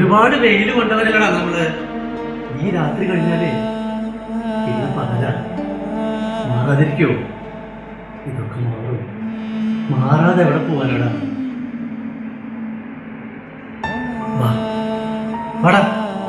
ഒരുപാട് വെയിൽ കൊണ്ടവരല്ലടാ നമ്മള് ഈ രാത്രി കഴിഞ്ഞാലേ പിന്നെ പകല മാറാതിരിക്കോ ഇതൊക്കെ മാറും മാറാതെ എവിടെ പോവാനടാ വാ വാടാ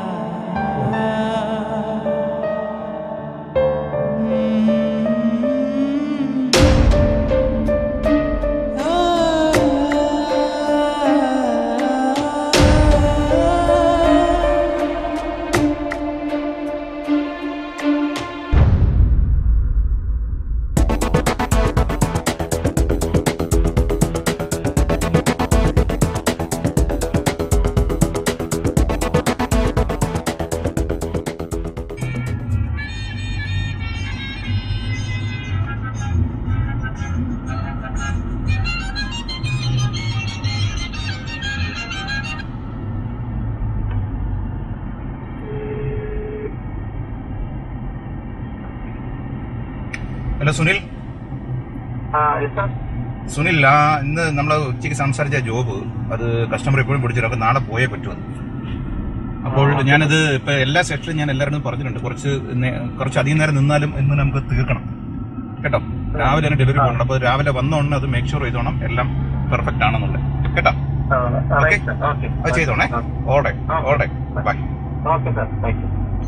ഹലോ സുനിൽ ആ എത്താ സുനിൽ ആ ഇന്ന് നമ്മൾ ഉച്ചയ്ക്ക് സംസാരിച്ച ജോബ് അത് കസ്റ്റമർ എപ്പോഴും പിടിച്ചിട്ട് അപ്പൊ നാളെ പോയേ പറ്റുമെന്ന് അപ്പോൾ ഞാനത് ഇപ്പൊ എല്ലാ സെക്ഷനും ഞാൻ എല്ലാവരും പറഞ്ഞിട്ടുണ്ട് കുറച്ച് നേ- കുറച്ച് അധികം നേരം നിന്നാലും ഇന്ന് നമുക്ക് തീർക്കണം കേട്ടോ രാവിലെ തന്നെ ഡെലിവറി പോകണം അപ്പൊ രാവിലെ വന്നോണ്ട് അത് മേക്ക് ഷുവർ ചെയ്തോണം എല്ലാം പെർഫെക്റ്റ് ആണെന്നുള്ളത് കേട്ടോ ഓക്കെ ഓക്കെ അത് ചെയ്തോണേ ഓടെ ഓടെ bye okay sir thank you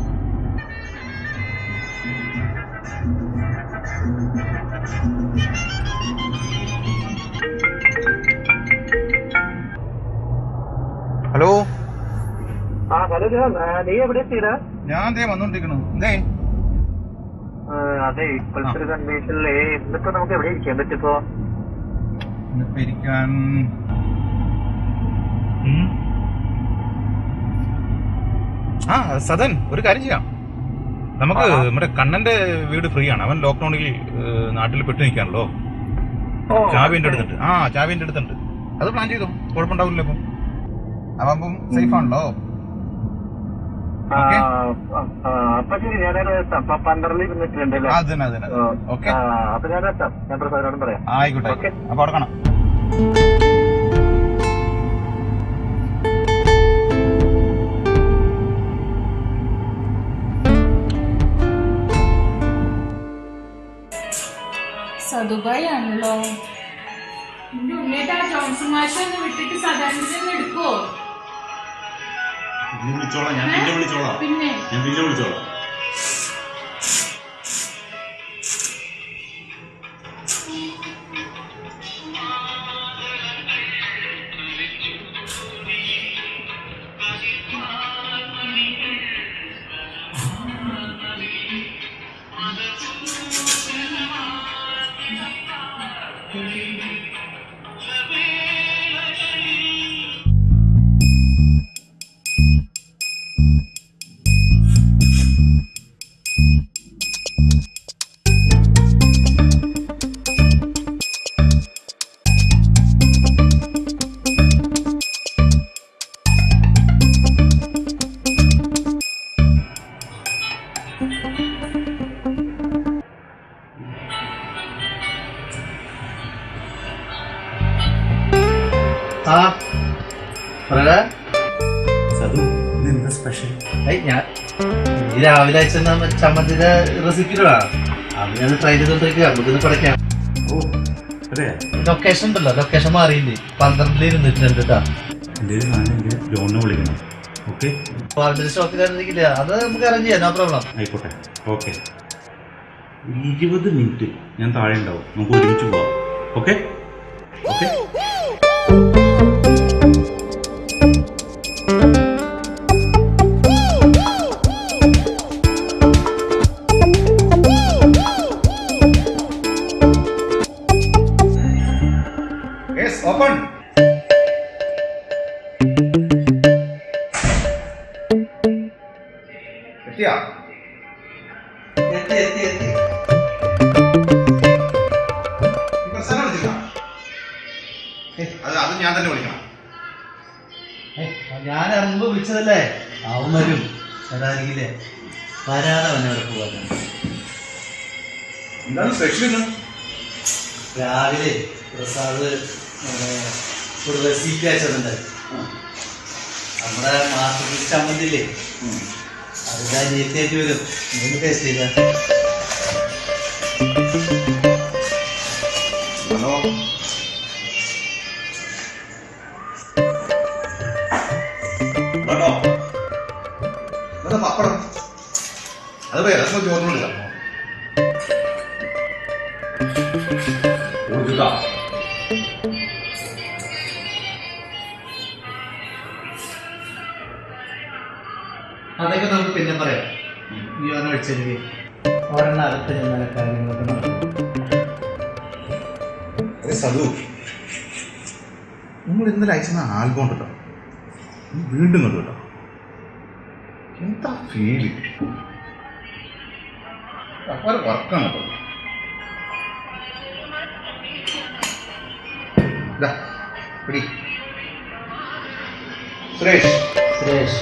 hello ആ ഹലോ ജോൺ ആ, നീ എവിടെ എത്തിയടാ ഞാൻ ദേ വന്നോണ്ടിരിക്കണു എന്തേ ആ, അതെ ഇപ്പോഴത്തെ ഒരു കണ്ടീഷനിലേ ഇന്നിപ്പോ നമുക്ക് എവിടെ ഇരിക്കാൻ പറ്റിപ്പോ ഇന്നിപ്പോ ഇരിക്കാൻ ഉം. ആ സദൻ ഒരു കാര്യം ചെയ്യാം നമുക്ക് ആഹാ. നമ്മുടെ കണ്ണന്റെ വീട് ഫ്രീ ആണ് അവൻ ലോക്ക്ഡൌണിൽ ഏഹ്, നാട്ടിൽ പെട്ടു നിൽക്കാണല്ലോ ഓ, ചാവി എന്റെ അടുത്തുണ്ട് ആ ചാവി എന്റെ അടുത്തുണ്ട് അത് പ്ലാൻ ചെയ്തു കുഴപ്പമുണ്ടാവില്ല ഇപ്പം അവൻ സേഫ് ആണല്ലോ ആ, ഓക്കെ ആ, ആ, അപ്പൊ ശരി ഞാനൊരു എത്താം പ- പന്ത്രണ്ടിൽ ഇരുന്നിട്ടുണ്ട് അല്ലേ അത് തന്നെ അത് തന്നെ ഓ, ഓക്കെ ആ, അപ്പൊ ഞാൻ എത്താം ഞാൻ പ്രസാദിനോടും പറയാം ആയിക്കോട്ടെ ഓക്കെ. അപ്പൊ അവിടെ കാണാം സദുബായി ആണല്ലോ എന്റെ ഉണ്ണേട്ടാ ജോൺസൺ മാഷ ഒന്ന് വിട്ടിട്ട് സാധാരണ എടുക്കോ പിന്നെ വിളിച്ചോളാം ഞാൻ പിന്നെ വിളിച്ചോളാം പിന്നെ ഞാൻ പിന്നെ വിളിച്ചോളാം ആ പറയടാ സതു ഇന്ന് എന്താ സ്പെഷ്യൽ ഏയ് ഞാൻ ഈ രാവിലെ അയച്ച ചമ്മന്തിയുടെ റെസിപ്പി ഇടാ അത് ഞാൻ ട്രൈ ചെയ്തോണ്ടിരിക്കുക നമുക്കിന്ന് പഠിക്കാം ഓ അതെ ലൊക്കേഷൻ ഉണ്ടല്ലോ ലൊക്കേഷൻ മാറിയില്ലേ പന്ത്രണ്ടിൽ ഇരുന്നിട്ടുണ്ട് കേട്ടാ എൻ്റെ സാധനം ജോണിനെ വിളിക്കണം ഓക്കെ അതിന്റെ സ്റ്റോക്കിലായിരുന്നില്ല അത് നമുക്ക് അറേഞ്ച് ചെയ്യാം നോ പ്രോബ്ലം ആയിക്കോട്ടെ ഓക്കെ ഇരുപത് മിനിറ്റ് ഞാൻ താഴെ ഉണ്ടാവും നമുക്ക് ഒരുമിച്ച് പോവാം ഓക്കെ ഓക്കെ യെസ് ഓപ്പൺ എത്തിയാ എത്തി എത്തി എത്തി ഇപ്പൊ സ്ഥലം വിളിച്ചില്ല അത് അത് ഞാൻ തന്നെ വിളിക്കണം ഞാൻ ഇറങ്ങുമ്പോ വിളിച്ചതല്ലേ അവൻ വരും അതാണെങ്കിലേ വരാതെ അവനെ അവിടെ പോകാൻ എന്താണ് സ്പെഷ്യൽ ഇന്ന് രാവിലെ പ്രസാദ് ഏഹ്, ഒരു റെസിപ്പി അയച്ചിട്ടുണ്ട് നമ്മുടെ മാസ്റ്റർ ചമ്മന്തില്ലേ അതിന്റെ അനിയത്തിയായിട്ട് വരും നിങ്ങൾ ടേസ്റ്റ് ചെയ്ത ഹലോ ഹലോ എന്താ പപ്പടം അത് വേറെ ചോദിച്ചോണ്ടില്ല കൊടുത്തിട്ടാ അതൊക്കെ നമുക്ക് പിന്നെ പറയാം ഈ ഓരോ ഒഴിച്ചെങ്കിൽ ഒരെണ്ണം അകത്ത് ചെന്നാലെ കാര്യങ്ങളൊക്കെ നടക്കും അതെ സതു നിങ്ങൾ ഇന്നലെ അയച്ച ആൽബം ഉണ്ടല്ലോ ഇത് വീണ്ടും കണ്ടു കേട്ടോ എന്താ ഫീല് അപ്പാരെ വർക്കാണ് കേട്ടോ ഇതാ, പിടി. സുരേഷ് സുരേഷ്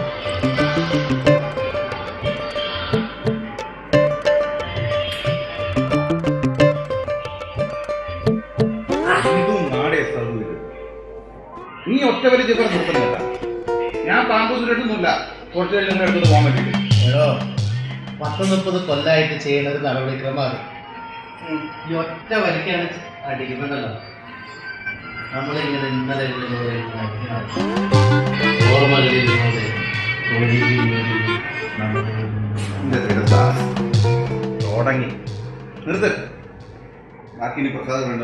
ഇതും നാടേ സതു ഇത് നീ ഒറ്റ വലി ചിത്രം നിർത്തുന്നില്ല ഞാൻ പാമ്പ് സുരേഷൊന്നുമില്ല കുറച്ച് കഴിഞ്ഞ് നിങ്ങൾ എടുത്തിട്ട് പോകാൻ വേണ്ടിയിട്ട് എടോ പത്ത് മുപ്പത് കൊല്ലമായിട്ട് ചെയ്യുന്ന ഒരു നടപടിക്രമമാണ് ഈ ഒറ്റ വരിക്കാണ് അടിക്കുന്നുണ്ടല്ലോ നമ്മളിങ്ങനെ ഇന്നലെ ഇരുന്നൂറ് ഓർമ്മകളിലൂടെ ഒഴുകിയൊഴുകി നമ്മൾ എന്റെ തിരുത്താ തുടങ്ങി നിർത്ത് ബാക്കി ഇനി പ്രസാദം വേണ്ട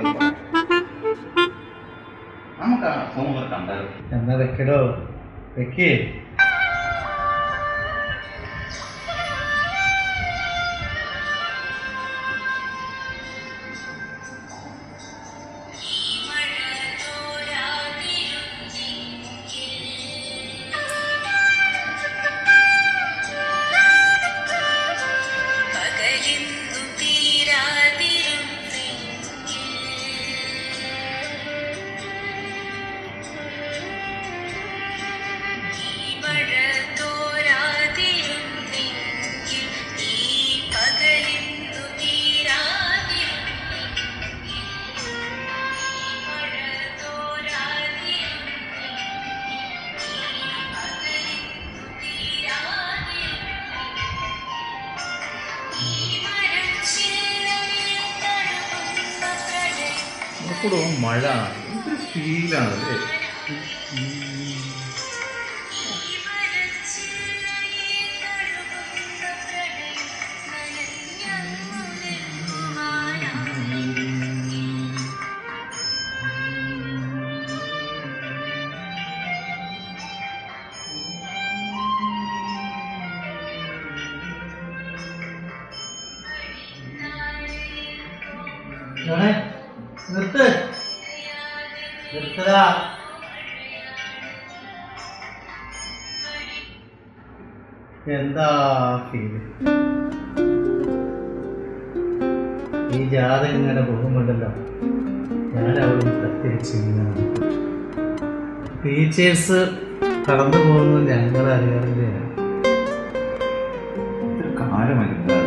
നമുക്ക് ആ ഫോൺ കണ്ടാലോ എന്നാ വെക്കടോ വെക്കേ പകലിന്നു തീരാതിരുന്നെങ്കിൽ ഈ മഴ തോരാതിരുന്നെങ്കിൽ ഈ പകലിന്നു തീരാതിരുന്നെങ്കിൽ ഈ മഴ തോരാതിരുന്നെങ്കിൽ ഈ പകലിന്നു തീരാതിരുന്നെങ്കിൽ ഈ മരച്ചില്ലയിൽ തഴുകുന്ന പ്രളയം നോക്കൂടോ മഴ എന്തൊരു ഫീലാണ് അല്ലേ ഈ മരച്ചില്ലയിൽ തഴുകുന്ന പ്രളയം നനഞ്ഞങ്ങു നിൽക്കുവാനായി മോനെ, നിർത്ത് നിർത്തടാ എന്താ ഫീല് ഈ ജാതകങ്ങളുടെ മുഖമുണ്ടല്ലോ ഞാൻ അവിടെ കത്തിരിച്ച് ടീച്ചേഴ്സ് കടന്നു പോകുന്നത് ഞങ്ങൾ അറിയാറില്ല ഇതൊരു കാലമായിരുന്നു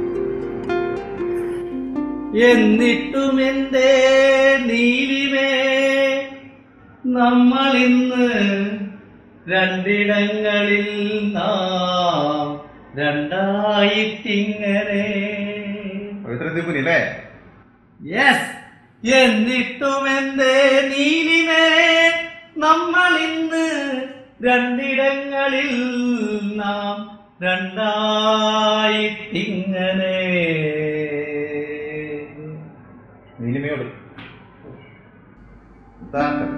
എന്നിട്ടും എന്തേ നീലിമേ നമ്മൾ ഇന്ന് രണ്ടിടങ്ങളിൽ നാം രണ്ടായിട്ടിങ്ങനെ പവിത്രദീപിനി അല്ലേ യെസ് എന്നിട്ടും എന്തേ നീലിമേ നമ്മൾ ഇന്ന് രണ്ടിടങ്ങളിൽ നാം രണ്ടായിട്ടിങ്ങനെ നീലിമയോട് ഇതാ കഥ.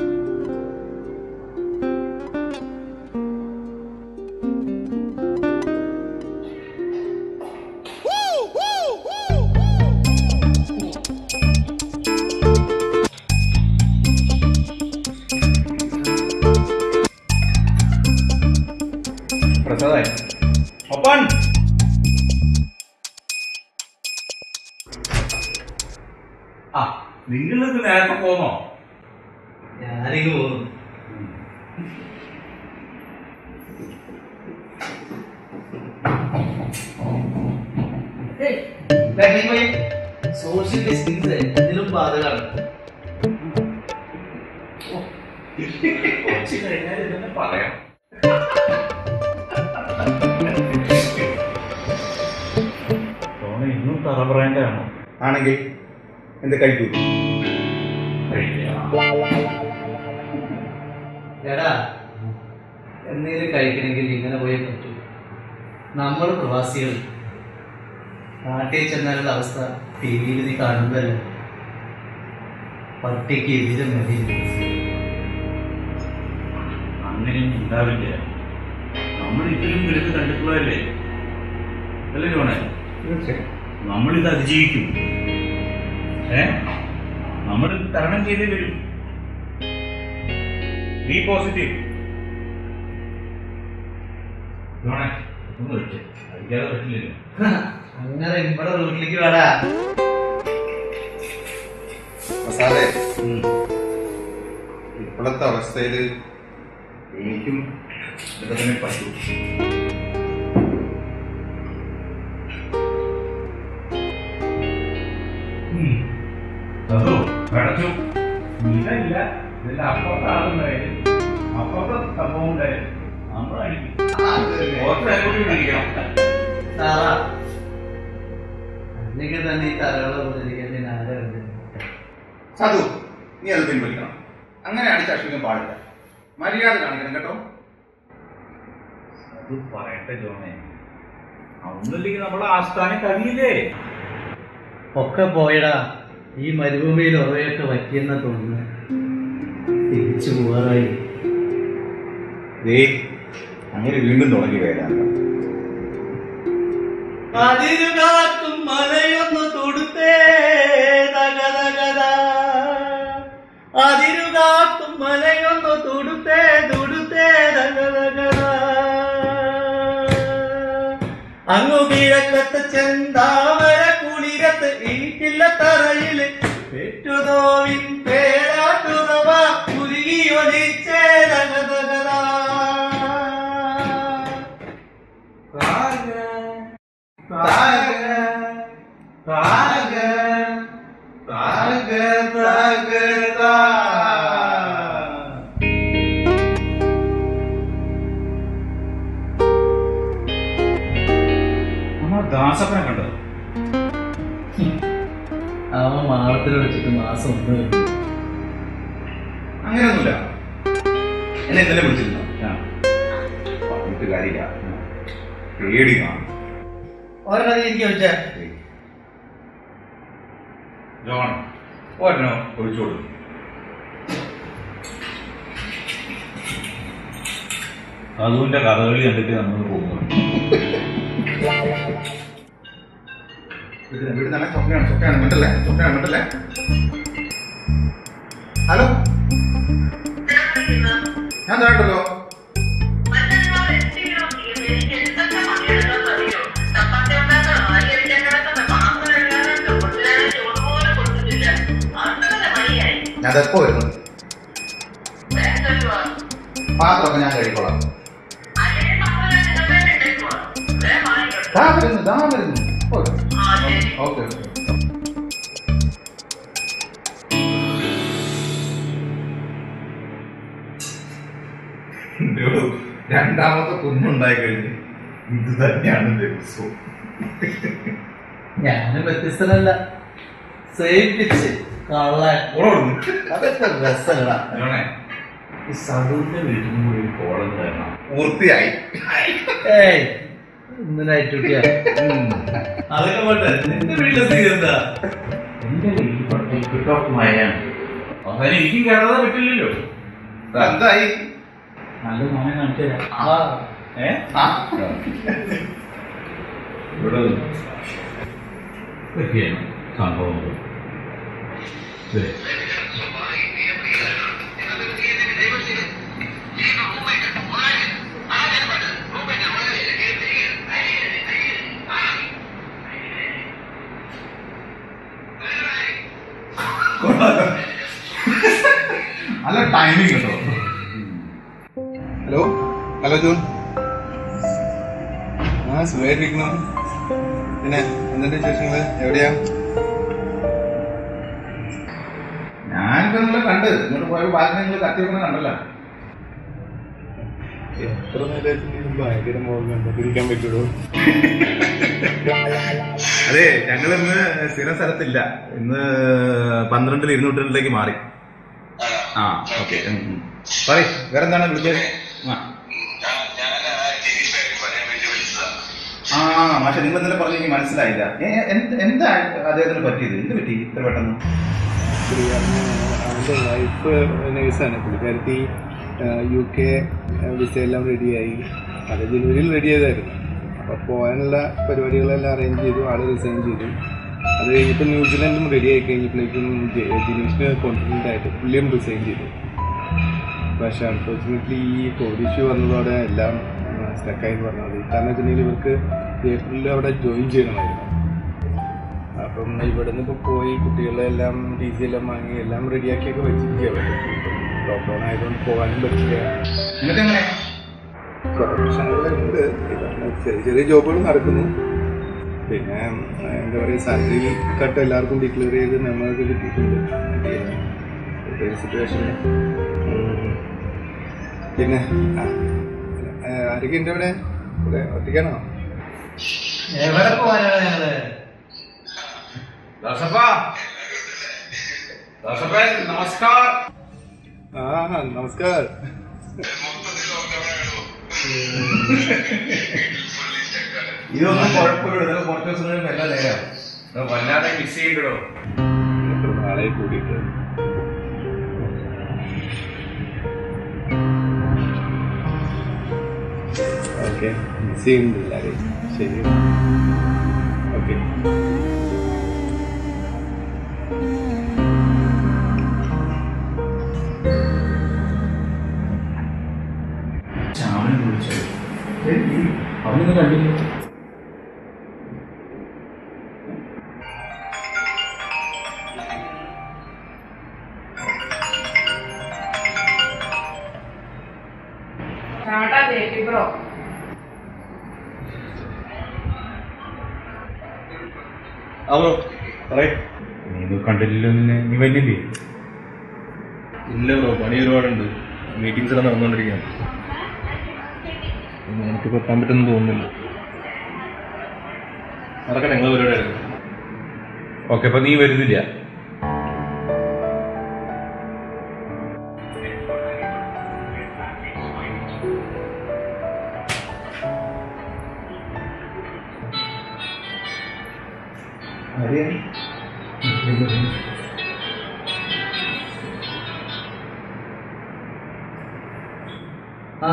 പ്രസാദായി ഒപ്പൻ ആ നിങ്ങളിത് നേരത്തെ പോന്നോ ഞാനിങ്ങ് പോകുന്നു സോഷ്യൽ ഡിസ്റ്റൻസ് ഇതിലും ബാധകമാണ് കുറച്ച് കഴിഞ്ഞാൽ ഇതെന്നെ പറയാം ടോണ ഇന്നും തറ പറയേണ്ടതാണോ ആണെങ്കിൽ എന്റെ കഴിക്കൂ എടാ എന്തെങ്കിലും കഴിക്കണമെങ്കിൽ ഇങ്ങനെ പോയേ പറ്റൂ നമ്മൾ പ്രവാസികൾ നാട്ടിൽ ചെന്നാലുള്ള അവസ്ഥ ടി വിയിൽ നീ കാണുന്നതല്ലേ പട്ടിക്ക് എതിരെ മതി അങ്ങനെയൊന്നും ഉണ്ടാവില്ല നമ്മൾ ഇതിലും വലുത് കണ്ടിട്ടുള്ളതല്ലേ അല്ലേ ജോണേ നമ്മളിത് അതിജീവിക്കും ഏ നമ്മളിത് തരണം ചെയ്തേ വരും ബി പോസിറ്റീവ് ജോണേ ഒന്ന് വെച്ചേ കഴിക്കാതെ പറ്റില്ലല്ലോ അങ്ങനെ ഇവിടെ വീട്ടിലേക്ക് വേടാ മസാലേ ഇപ്പോഴത്തെ അവസ്ഥയിൽ എനിക്കും ഇതൊക്കെ തന്നെ പറ്റൂ അതോ കടച്ചു ഇല്ല ഇതിന്റെ അപ്പുറത്തെ ആളുണ്ടായത് അപ്പുറത്തെ സംഭവം ഉണ്ടായത് നമ്മളടിക്കും പുറത്ത് നേരം വിളിക്കണം താറ അല്ലെങ്കിൽ തന്നെ ഈ തലകളെ ഉപദ്രവിക്കാൻ ഞാൻ ആരെ കണ്ടു സാധു നീ അത് പിൻവലിക്കണം അങ്ങനെ അടിച്ചക്ഷരിക്കാൻ പാടില്ല മര്യാദ കാണിക്കണം കേട്ടോ അത് പറയട്ടെ ജോണേ അതൊന്നുമില്ലെങ്കിൽ നമ്മുടെ ആസ്ഥാനം കഴിയില്ലേ ഒക്കെ പോയടാ ഈ മരുഭൂമിയിൽ ഉറവയൊക്കെ പറ്റിയെന്ന തോന്നുന്നു തിരിച്ചു പോവാറായി ദേ അങ്ങനെ വീണ്ടും തുടങ്ങി വേദന അതിരുകാക്കും മലയൊന്ന് തൊടുത്തേ തകതകത അതിരുകാക്കും മലയൊന്ന് തൊടുത്തേ തൊടുത്തേ തകതകത അങ്ങു കിഴക്കത്ത് ചെന്താമര കുളിരത്ത് ഈട്ടില്ല തറയില് പെറ്റുതോവിൻ പേരാട്ടുറവ കുരുകിയൊലിച്ചേ തകതകത നമ്മൾ ദാസപ്പനെ കണ്ടത് അവൻ മാളത്തിൽ വെച്ചിട്ട് മാസം ഒന്ന് കഴിഞ്ഞു. അങ്ങനെയൊന്നുമില്ല എന്നെ ഇന്നലെ വിളിച്ചിരുന്നു ആ. പറഞ്ഞിട്ട് കാര്യമില്ല പേടി കാണും ഓരോ എനിക്ക് ചോദിച്ചാ ജോൺ ഒരെണ്ണോ ഒഴിച്ചോളൂ അതുവിന്റെ കഥകളി കണ്ടിട്ട് നമ്മൾ പോകുന്നു വീട്ടിൽ വീട്ടിൽ നല്ല ചൊക്കയാണ് ചൊക്കയാണ് മിണ്ടല്ലേ ചൊക്കയാണ് മിണ്ടല്ലേ ഹലോ ഞാൻ കേട്ടല്ലോ ഞാൻ എപ്പോ വരുന്നു പാത്രമൊക്കെ ഞാൻ കഴിക്കോളാം ദാ വരുന്നു ദാ വരുന്നു ഓക്കെ ഓക്കെ രണ്ടാമത്തെ കുഞ്ഞുണ്ടായി കഴിഞ്ഞ് ഇത് തന്നെയാണ് ദിവസവും ഞാനും വ്യത്യസ്തനല്ല സേവിപ്പിച്ച് കള്ളൻ അതൊക്കെ രസങ്ങളാ ജോണേ ഈ സദുവിന്റെ വീട്ടിൽ നിന്ന് ഒരു കോളം തരണം പൂർത്തിയായി ഏയ് ഇന്ന് നൈറ്റ് ഡ്യൂട്ടിയാ അതൊക്കെ പോട്ടെ നിന്റെ വീട്ടിലെ സ്ഥിതി എന്താ എന്റെ വീട്ടിൽ പട്ടോക്കുമായാണ് അവസാനം എനിക്കും കയറാതെ പറ്റില്ലല്ലോ എന്തായി നല്ല മോനെ കാണിച്ചു തരാം ആ ഏ ആ ഇവിടെ ഇതൊക്കെയാണ് സംഭവങ്ങൾ ശരി നല്ല ടൈമിംഗ് കേട്ടോ ഹലോ ഹലോ ജോൺ ആ സുഖമായിട്ടിരിക്കണം പിന്നെ എന്തിന്റെ വിശേഷങ്ങള് എവിടെയാ ഞാൻ ഞാനൊക്കെ നിങ്ങളെ കണ്ട് ഇങ്ങോട്ട് പോയപ്പോ ബാക്കി നിങ്ങൾ കത്തി വെക്കുന്ന കണ്ടല്ലോ എത്ര നേരമായിട്ട് ഭയങ്കര മോഹം പിടിക്കാൻ പറ്റുള്ളൂ അതെ ഞങ്ങൾ ഇന്ന് സ്ഥിര സ്ഥലത്തില്ല ഇന്ന് പന്ത്രണ്ടിൽ ഇരുന്നൂറ്റി രണ്ടിലേക്ക് മാറി ആ ഓക്കെ പറയ് വേറെന്താണ് വിളിച്ചത് ആ ആ മാഷെ നിങ്ങൾ ഇന്നലെ പറഞ്ഞു എനിക്ക് മനസ്സിലായില്ല ഏ, എന്ത്- എന്താ അദ്ദേഹത്തിന് പറ്റിയത് എന്ത് പറ്റി ഇത്ര പെട്ടെന്ന് അവൻ്റെ വൈഫ് നേഴ്സാണ് പുള്ളിക്കാരത്തി യു കെ വിസ എല്ലാം റെഡിയായി അത് ജനുവരിയിൽ റെഡി ചെയ്തായിരുന്നു അപ്പോൾ പോകാനുള്ള പരിപാടികളെല്ലാം അറേഞ്ച് ചെയ്തു ആള് റിസൈൻ ചെയ്തു അത് കഴിഞ്ഞപ്പോൾ ന്യൂസിലാൻഡും റെഡി ആയി കഴിഞ്ഞപ്പോഴേക്കും ജിനീഷിന് കോൺഫിഡൻ്റ് ആയിട്ട് പുള്ളിയും റിസൈൻ ചെയ്തു പക്ഷെ അൺഫോർച്ചുനേറ്റ്ലി ഈ കോവിഡ് ഇഷ്യൂ വന്നതോടെ എല്ലാം സ്റ്റക്കായി പറഞ്ഞത് കാരണം വെച്ചിട്ടുണ്ടെങ്കിൽ ഇവർക്ക് ഏപ്രിലിൽ അവിടെ ജോയിൻ ചെയ്യണമായിരുന്നു അപ്പം ഇവിടുന്ന് ഇപ്പോൾ പോയി കുട്ടികളെല്ലാം ടി സി എല്ലാം വാങ്ങി എല്ലാം റെഡിയാക്കിയൊക്കെ വെച്ചിരിക്കുക ലോക്ക്ഡൗൺ ആയതുകൊണ്ട് പോകാനും പറ്റില്ല എന്നിട്ട് എങ്ങനെ കുറേ പ്രശ്നങ്ങളുണ്ട് ഇതാണ് ചെറിയ ചെറിയ ജോബുകൾ നടക്കുന്നു പിന്നെ ആ, എന്താ പറയുക സാലറി കട്ട് എല്ലാവർക്കും ഡിക്ലെയർ ചെയ്ത് നമ്മൾക്ക് കിട്ടിയിട്ടുണ്ട് സിറ്റുവേഷൻ പിന്നെ ആ, ആ, ആരൊക്കെ ഉണ്ട് അവിടെ ഇവിടെ ഒറ്റയ്ക്കാണോ എവിടെ പോകാനാണ് ഞങ്ങള് നമസ്കാരം ആ നമസ്കാർ ഇതൊന്നും കുഴപ്പമില്ല ഇതൊക്കെ കുറച്ച് ദിവസം കഴിയുമ്പോൾ എല്ലാം നേരാവും വല്ലാതെ മിസ് ചെയ്യണ്ടോ എത്ര നാളെ കൂടിയിട്ട് ഓക്കെ മിസ് ചെയ്യുന്നുണ്ട് എല്ലാവരെയും ശരി ഓക്കെ ചാവനെ വിളിച്ചത് അവനൊന്നും കണ്ടില്ല ടാറ്റാ ജേപ്പി ബ്രോ അതോ പറയേ നീ ഇത് കണ്ടില്ലല്ലോ നിന്നെ നീ വന്നില്ലേ ഇല്ല ബ്രോ പണി ഒരുപാടുണ്ട് മീറ്റിംഗ്സ് എല്ലാം നടന്നുകൊണ്ടിരിക്കുകയാണ് നമുക്കിപ്പോൾ എത്താൻ പറ്റുമെന്ന് തോന്നുന്നില്ല നടക്കട്ടെ നിങ്ങൾ പരിപാടി ഓക്കെ അപ്പൊ നീ വരുന്നില്ല ആ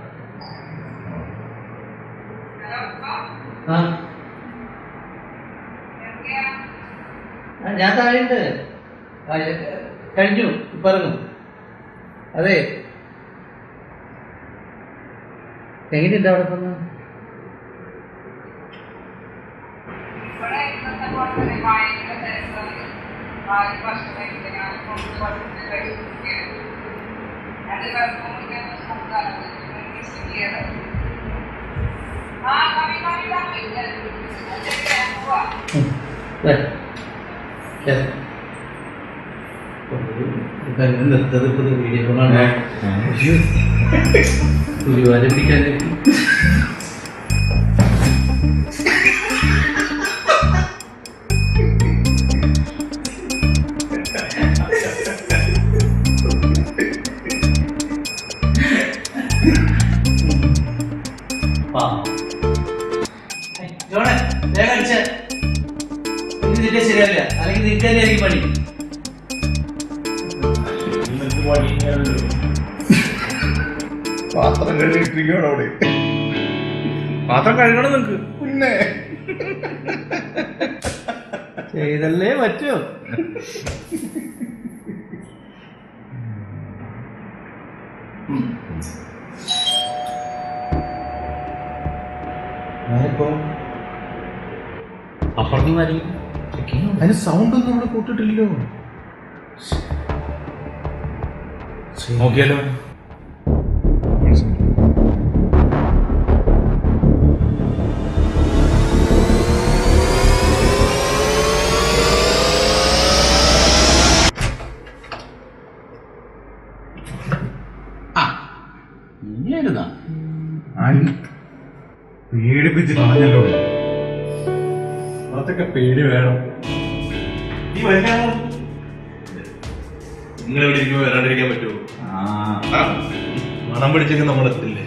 ആ ആ, ഞാൻ താഴെയുണ്ട് ആ, എ- കഴിഞ്ഞു ഇപ്പൊ ഇറങ്ങും അതെ എങ്ങനെയുണ്ട് അവിടെ വന്ന് നിർത്തത് ഇപ്പൊ വീഡിയോ കോളാണ് ഗുരുവാരപ്പിക്കാൻ ജോണെ വേഗം അടിച്ച ഇത് നിന്റെ ശരിയല്ല അല്ലെങ്കിൽ നിനക്ക് തന്നെ ആയിരിക്കും പണി പാത്രം കഴുകിയിട്ടിരിക്കുകയാണ് അവിടെ പാത്രം കഴുകണം നിങ്ങക്ക് പിന്നെ ചെയ്തല്ലേ പറ്റൂ അപ്പുറത്തുനിന്ന് ആരെങ്കിലും അതിന് സൗണ്ട് ഒന്നും ഇവിടെ കൂട്ടിട്ടില്ലല്ലോ നോക്കിയാലോ നീയായിരുന്നാ ആര് പേടിപ്പിച്ച് കളഞ്ഞല്ലോ അതൊക്കെ പേടി വേണം നീ വരാമോ നിങ്ങൾ ഇവിടെ ഇരിക്കുമ്പോ വരാണ്ടിരിക്കാൻ പറ്റുമോ ആ മണം പിടിച്ചെങ്കിൽ നമ്മൾ എത്തില്ലേ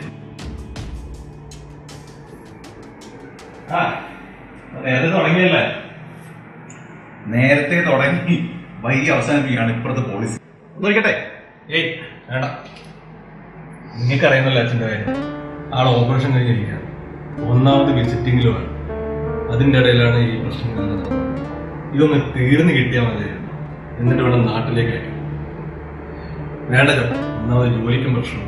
ആ നേരത്തെ തുടങ്ങിയല്ലേ നേരത്തെ തുടങ്ങി വൈകി അവസാനിപ്പിക്കുകയാണ് ഇപ്പുറത്തെ പോളിസി നോക്കട്ടെ ഏയ് വേണ്ട നിങ്ങൾക്ക് അറിയുന്നല്ലോ അച്ഛൻ്റെ കാര്യം ആൾ ഓപ്പറേഷൻ കഴിഞ്ഞിരിക്കുകയാണ് ഒന്നാമത് വിസിറ്റിംഗിലുമാണ് അതിൻ്റെ ഇടയിലാണ് ഈ പ്രശ്നങ്ങൾ നടന്നത് ഇതൊന്ന് തീർന്നു കിട്ടിയാൽ മതി എന്നിട്ട് വേണം നാട്ടിലേക്ക് അയക്കാം വേണ്ട ചേട്ടാ ഒന്നാമത് ജോലിക്കും പ്രശ്നം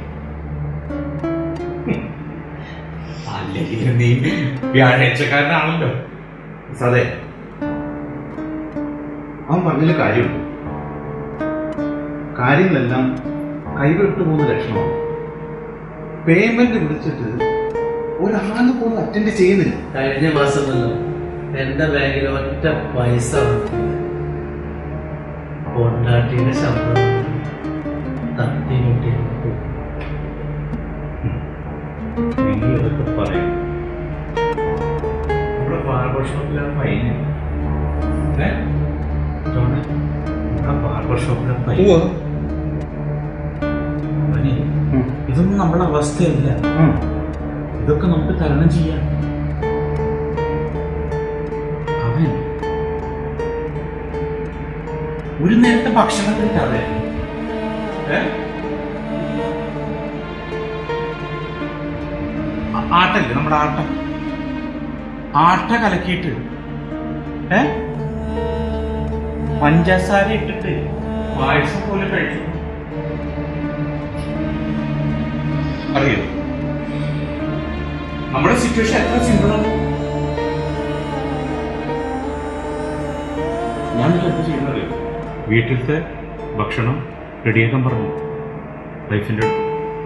അല്ലെങ്കിൽ നീ വ്യാഴാഴ്ചക്കാരനാണല്ലോ അതെ അവൻ പറഞ്ഞതിൽ കാര്യമുണ്ട് കാര്യങ്ങളെല്ലാം കൈവിട്ടു പോകുന്ന ലക്ഷണമാണ് പേയ്മെന്റ് വിളിച്ചിട്ട് ഒരാള് പോലും അറ്റൻഡ് ചെയ്യുന്നില്ല കഴിഞ്ഞ മാസം വന്നു എന്റെ ബാങ്കിൽ ഒറ്റ പൈസ വന്നിട്ടില്ല. പൊണ്ടാട്ടിയുടെ ശമ്പളം തട്ടിമുട്ടി നിങ്ങൾ ഇതൊക്കെ പറയും നമ്മുടെ ബാർബർ ഷോപ്പിലാണ് ഫൈന് നമ്മുടെ ബാർബർ ഷോപ്പിലെ ഫൈൻ അവനെ, ഇതൊന്നും നമ്മുടെ അവസ്ഥയല്ല ഇതൊക്കെ നമുക്ക് തരണം ചെയ്യാം അവൻ ഒരു നേരത്തെ ഭക്ഷണം കഴിക്കാതെ ഏ? ആ- ആട്ടല്ലേ നമ്മുടെ ആട്ട ആട്ട കലക്കിയിട്ട് ഏ പഞ്ചസാര ഇട്ടിട്ട് പായസം പോലെ കഴിച്ചു അറിയോ നമ്മുടെ സിറ്റുവേഷൻ എത്ര സിമ്പിളാണ് ഞാൻ എന്ത് ചെയ്യുന്നത് വീട്ടിലത്തെ ഭക്ഷണം റെഡിയാക്കാൻ പറഞ്ഞു വൈഫിന്റെ അടുത്ത്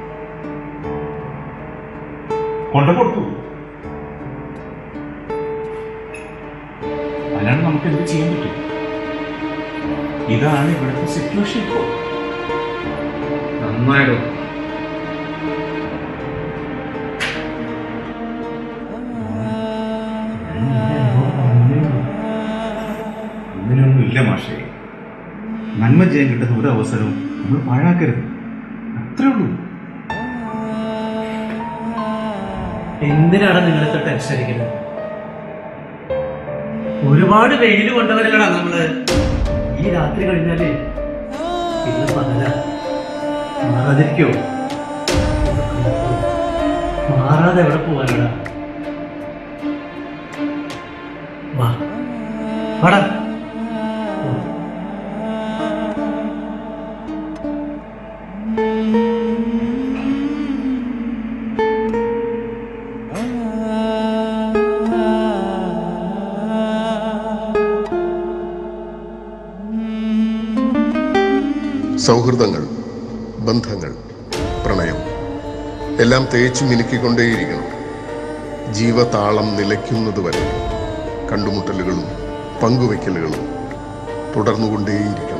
കൊണ്ട കൊടുത്തു അതിനാണ് നമുക്ക് എന്ത് ചെയ്യാൻ പറ്റും ഇതാണ് ഇവിടുത്തെ സിറ്റുവേഷൻ ഇപ്പോൾ നന്നായിടും അങ്ങനെയൊന്നും ഇല്ല മാഷേ നന്മ ചെയ്യാൻ കിട്ടുന്ന ഒരു അവസരവും നമ്മൾ പാഴാക്കരുത് അത്രേ ഉള്ളൂ എന്തിനാണ് നിങ്ങളിപ്പോ ടെൻഷൻ അടിക്കുന്നത് ഒരുപാട് വെയിൽ കൊണ്ടവരല്ലടാ നമ്മള് ഈ രാത്രി കഴിഞ്ഞാല് പിന്നെ പകല മാറാതിരിക്കോ മാറാതെ എവിടെ പോവാനടാ വാ വാടാ സൗഹൃദങ്ങൾ ബന്ധങ്ങൾ പ്രണയം എല്ലാം തേച്ചു മിനുക്കിക്കൊണ്ടേയിരിക്കണം ജീവതാളം നിലയ്ക്കുന്നതുവരെ കണ്ടുമുട്ടലുകളും പങ്കുവയ്ക്കലുകളും തുടർന്നുകൊണ്ടേയിരിക്കണം